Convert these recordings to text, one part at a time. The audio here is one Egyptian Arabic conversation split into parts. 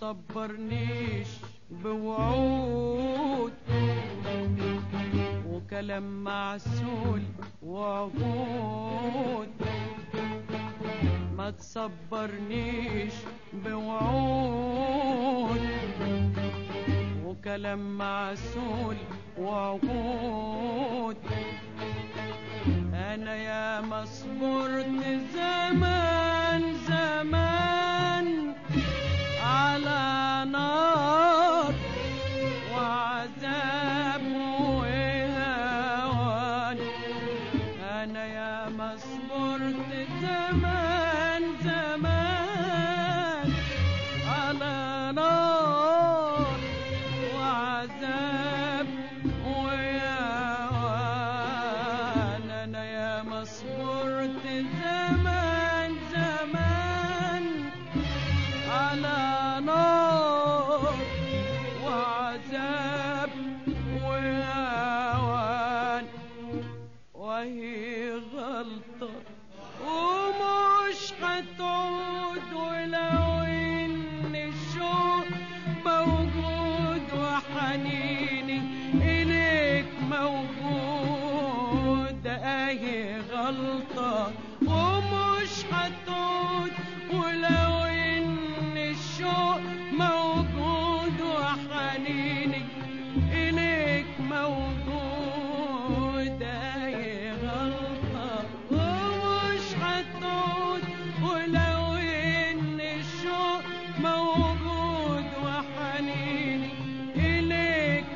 تصبرنيش بوعود وكلام معسول وعقود ما تصبرنيش بوعود وكلام معسول وعقود انا يا مصبرت زمان زمان على نار وعذاب وهوان انا يا مصبرت زمان زمان على نار وعذاب وهوان انا يا مصبرت زمان زمان على نار وعذاب وهوان وهي غلطة ومش هتعود ولو ان الشوق موجود وحنيني اليك موجود اهي غلطة ومش هتعود ولو ان الشوق موجود وحنيني إليك موجود أي غلطة ومش هتعود ولو إن الشوق موجود وحنيني إليك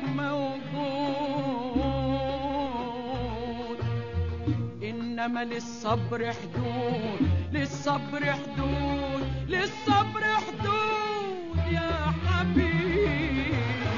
موجود إنما للصبر حدود للصبر حدود للصبر حدود يا حبيبي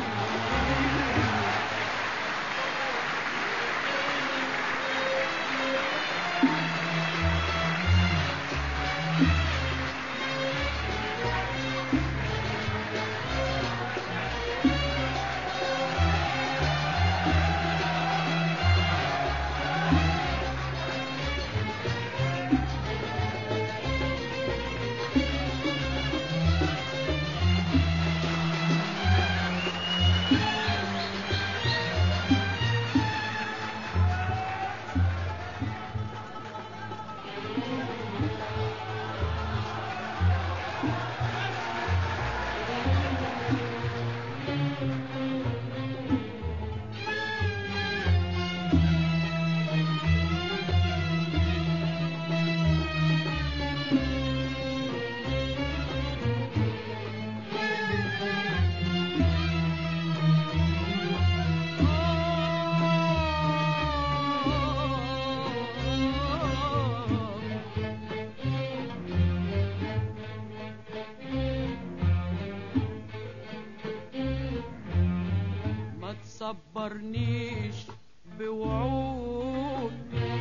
ما تصبرنيش بوعود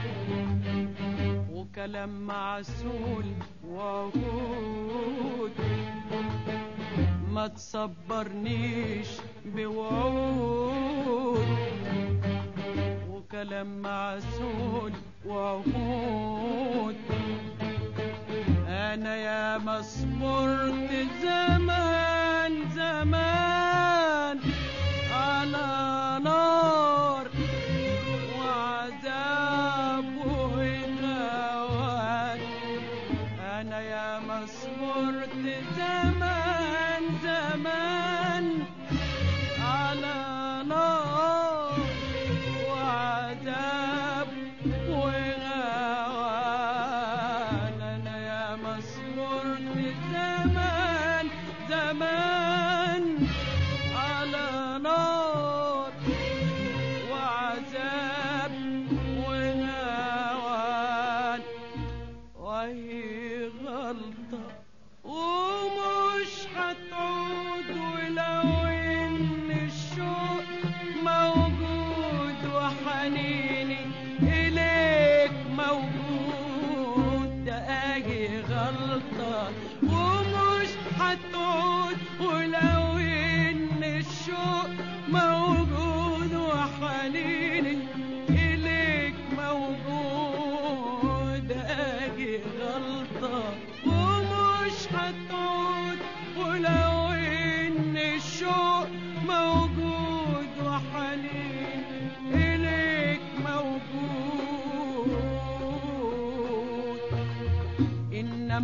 وكلام معسول وعهود ما تصبرنيش بوعود وكلام معسول وعهود انا يا مصبرت زمان زمان على نار وعذاب وهوان انا يا مصبرت زمان زمان على نار وعذاب وهوان انا يا مصبرت زمان زمان على نار وعذاب وهوان وهي غلطة ومش هتعود ولو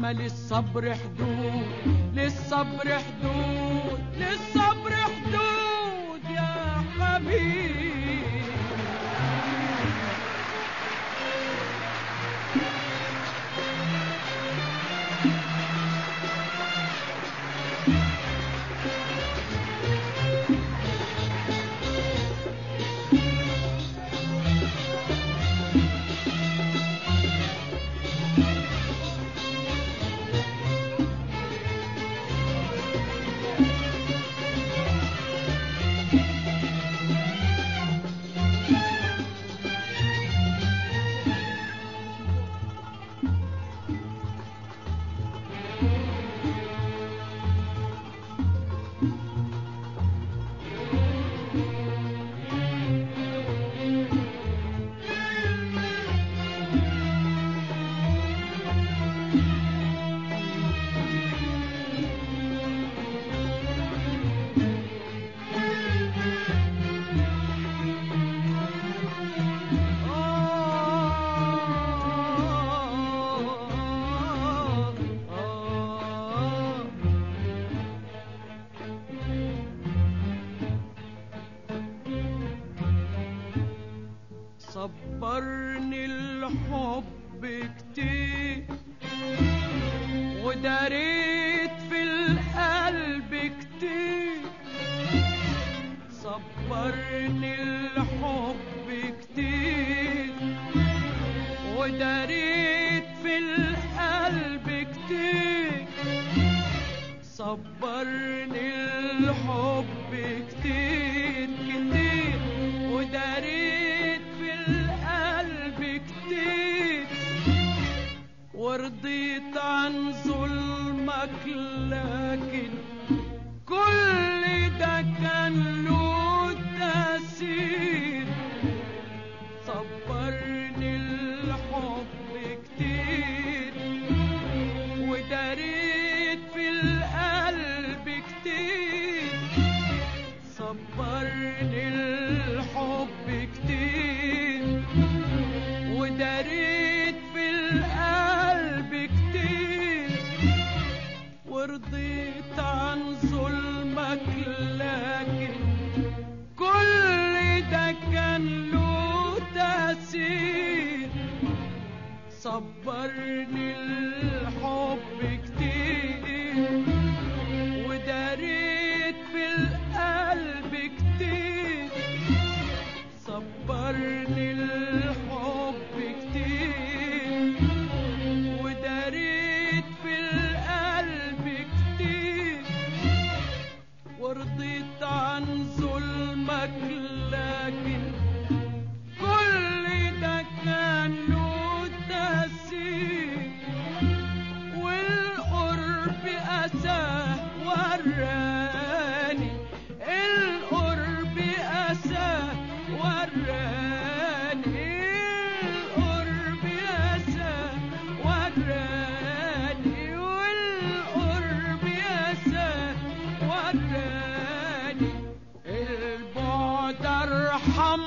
انما للصبر حدود للصبر حدود للصبر حدود يا حبيبي صبرني الحب كتير وداريت في القلب كتير صبرني الحب كتير وداريت في القلب كتير صبرني الحب كتير كتير وداريت في القلب كتير ورضيت عن ظلمك لكن كل ده كان له تأثير صبرني الحب كتير وداريت في القلب كتير صبرني الحب كتير وداريت في القلب كتير ورضيت عن ظلمك لكن كل ده كان له تأثير صبرني الحب كتير وداريت في القلب كتير صبرني الحب كتير وداريت في القلب كتير ورضيت عن ظلمك لكن كل ده كان له تأثير والقرب أساه وراني القرب أساه وراني القرب أساه وراني والقرب أساه وراني البعد أرحم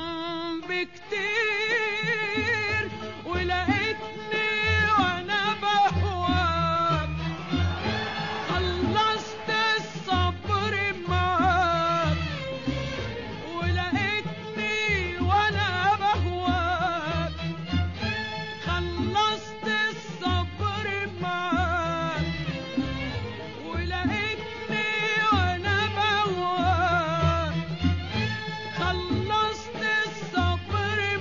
بكتير ولقيتني وأنا بهواك خلصت الصبر معاك ولقيتني وانا بهواك خلصت الصبر معاك ولقيتني وانا بهواك خلصت الصبر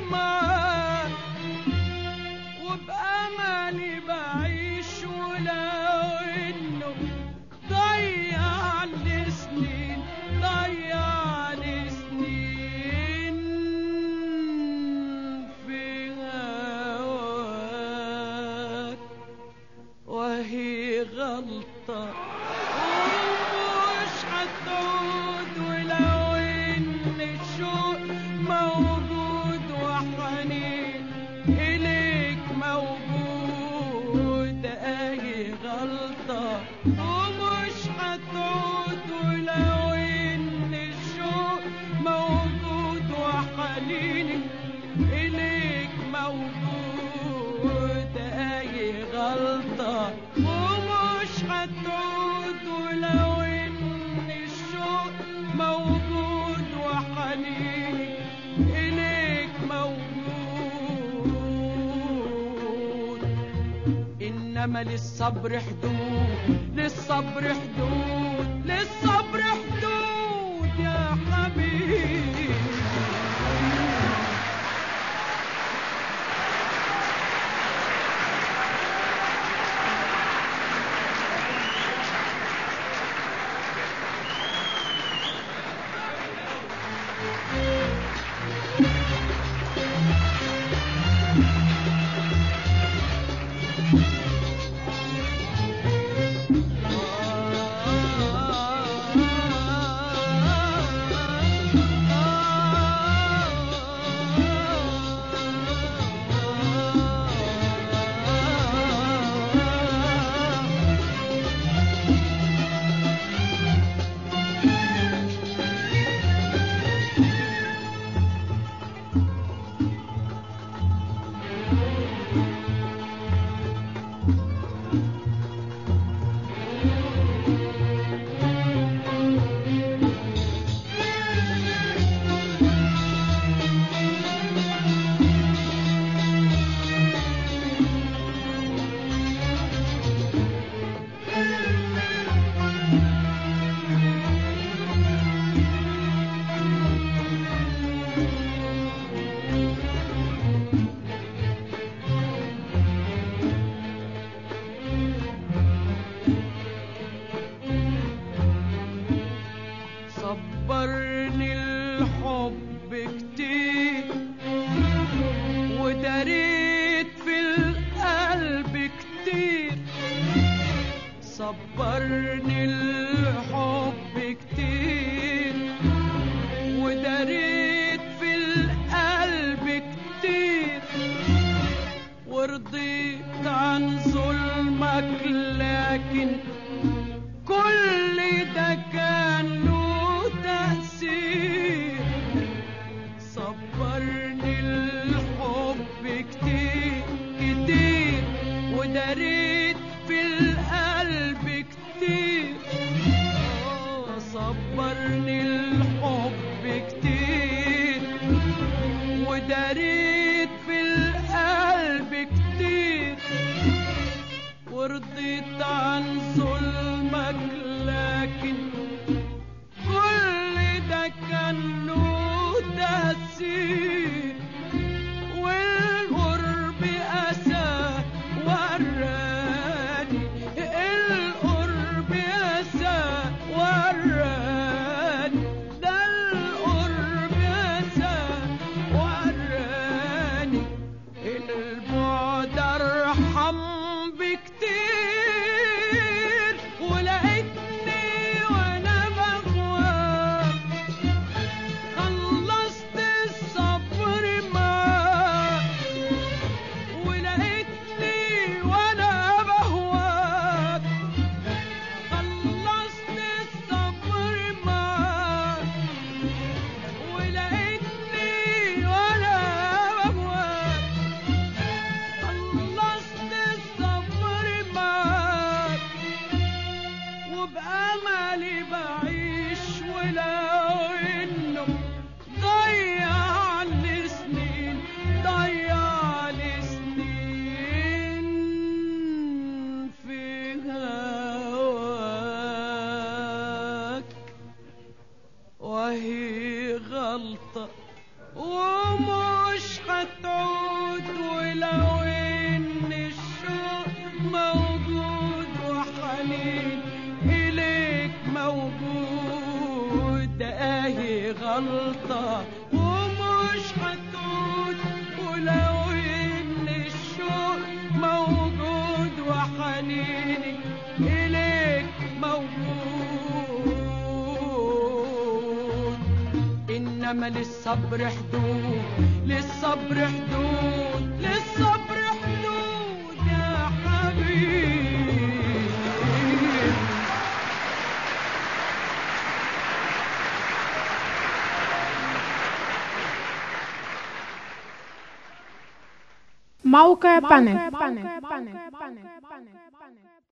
إنما للصبر حدود للصبر حدود للصبر حدود يا حبيبي صبرني الحب كتير وداريت في القلب كتير صبرني الحب كتير وداريت في القلب كتير ورضيت عن ظلمك لكن كل ده كان له تأثير صبرني الحب كتير كتير وداريت في القلب كتير آه، صبرني الحب كتير وداريت في القلب كتير ورضيت عن ظلمك لكن كل ده كان له تأثير والقرب أسى وراني القرب أسى وراني ده القرب أسى وراني البعد ارحم بكتير ولقيتني وانا بغواك خلصت الصبر معاك ولقيتني وانا بهواك خلصت الصبر معاك ولقيتني وانا بهواك خلصت الصبر معاك وبأملي بعيش ولو إنه ضيع لي سنين ضيع لي سنين في هواك وهي غلطة ومش هتعود ولو ان الشوق موجود وحنين اليك موجود اهي غلطة ومش هتعود ولو ان الشوق موجود وحنيني اليك موجود انما للصبر حدود للصبر حدود للصبر حدود يا حبيبي موقع بانك